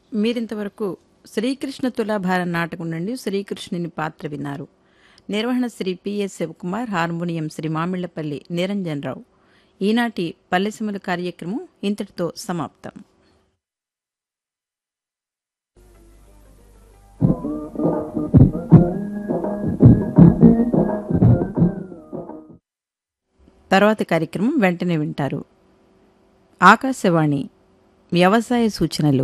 మీరింతవరకు శ్రీకృష్ణ తులాభారం నాటకం నుండి శ్రీకృష్ణుని పాత్ర విన్నారు నిర్వహణ శ్రీ పిఎస్ శివకుమార్ హార్మోనియం శ్రీ మామిళ్లపల్లి నిరంజన్ రావు ఈనాటి పల్లెసిమల కార్యక్రమం ఇంతటితో సమాప్తం తర్వాత కార్యక్రమం వెంటనే వింటారు ఆకాశవాణి వ్యవసాయ సూచనలు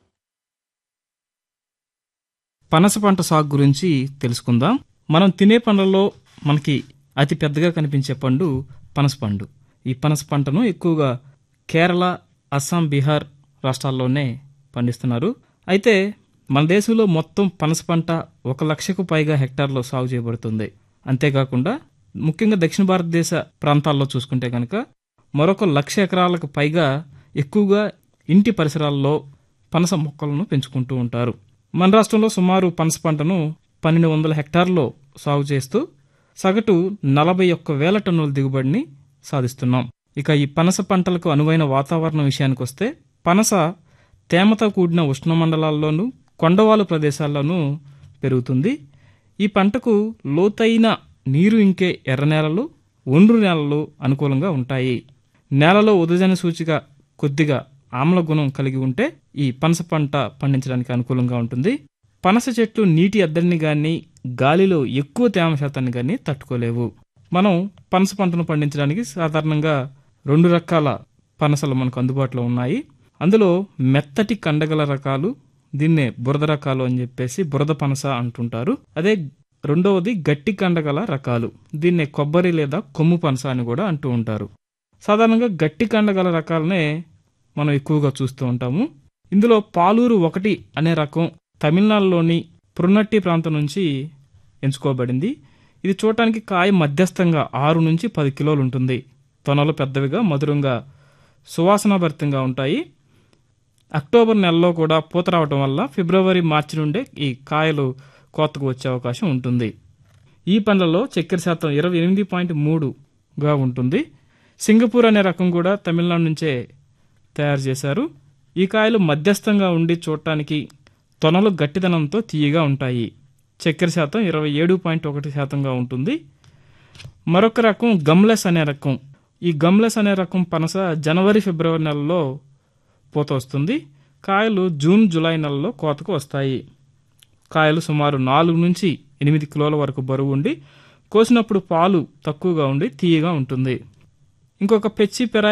పనస పంట సాగు గురించి తెలుసుకుందాం మనం తినే పండ్లలో మనకి అతి పెద్దగా కనిపించే పండు పనస పండు ఈ పనస పంటను ఎక్కువగా కేరళ అస్సాం బీహార్ రాష్ట్రాల్లోనే పండిస్తున్నారు అయితే మన దేశంలో మొత్తం పనస పంట ఒక లక్షకు పైగా హెక్టార్లో సాగు చేయబడుతుంది అంతేకాకుండా ముఖ్యంగా దక్షిణ భారతదేశ ప్రాంతాల్లో చూసుకుంటే కనుక మరొక లక్ష ఎకరాలకు పైగా ఎక్కువగా ఇంటి పరిసరాల్లో పనస మొక్కలను పెంచుకుంటూ ఉంటారు మన రాష్ట్రంలో సుమారు పనస పంటను పన్నెండు వందల హెక్టార్లో సాగు చేస్తూ సగటు నలభై ఒక్క వేల టన్నుల దిగుబడిని సాధిస్తున్నాం ఇక ఈ పనస పంటలకు అనువైన వాతావరణం విషయానికి వస్తే పనస తేమతో కూడిన ఉష్ణమండలాల్లోనూ కొండవాలు ప్రదేశాల్లోనూ పెరుగుతుంది ఈ పంటకు లోతైన నీరు ఇంకే ఎర్ర నేలలు ఒండ్రు నేలలు అనుకూలంగా ఉంటాయి నేలలో ఉదజన సూచిక కొద్దిగా ఆమ్ల గుణం కలిగి ఉంటే ఈ పనస పంట పండించడానికి అనుకూలంగా ఉంటుంది పనస చెట్లు నీటి ఎద్దడిని గాని గాలిలో ఎక్కువ తేమ శాతాన్ని గాని తట్టుకోలేవు మనం పనస పంటను పండించడానికి సాధారణంగా రెండు రకాల పనసలు మనకు అందుబాటులో ఉన్నాయి అందులో మెత్తటి కండగల రకాలు దీన్నే బురద రకాలు అని చెప్పేసి బురద పనస అంటుంటారు అదే రెండవది గట్టి కండగల రకాలు దీన్నే కొబ్బరి లేదా కొమ్ము పనస అని కూడా అంటూ ఉంటారు సాధారణంగా గట్టి కండగల రకాలనే మనం ఎక్కువగా చూస్తూ ఉంటాము ఇందులో పాలూరు ఒకటి అనే రకం తమిళనాడులోని పురునట్టి ప్రాంతం నుంచి ఎంచుకోబడింది ఇది చూడటానికి కాయ మధ్యస్థంగా ఆరు నుంచి పది కిలోలు ఉంటుంది తొనలు పెద్దవిగా మధురంగా సువాసనాభరితంగా ఉంటాయి అక్టోబర్ నెలలో కూడా పూత రావటం వల్ల ఫిబ్రవరి మార్చి నుండే ఈ కాయలు కోతకు వచ్చే అవకాశం ఉంటుంది ఈ పండ్లలో చక్కెర శాతం ఇరవై ఎనిమిది పాయింట్ మూడుగా ఉంటుంది సింగపూర్ అనే రకం కూడా తమిళనాడు నుంచే తయారు చేశారు ఈ కాయలు మధ్యస్థంగా ఉండి చూడటానికి తొనలు గట్టిదనంతో తీయగా ఉంటాయి చక్కెర శాతం ఇరవై ఏడు పాయింట్ ఒకటి శాతంగా ఉంటుంది మరొక రకం గమ్లెస్ అనే రకం ఈ గమ్లెస్ అనే రకం పనస జనవరి ఫిబ్రవరి నెలలో పూత వస్తుంది కాయలు జూన్ జూలై నెలలో కోతకు వస్తాయి కాయలు సుమారు నాలుగు నుంచి ఎనిమిది కిలోల వరకు బరువు ఉండి కోసినప్పుడు పాలు తక్కువగా ఉండి తీయగా ఉంటుంది ఇంకొక పెచ్చి పెరాయి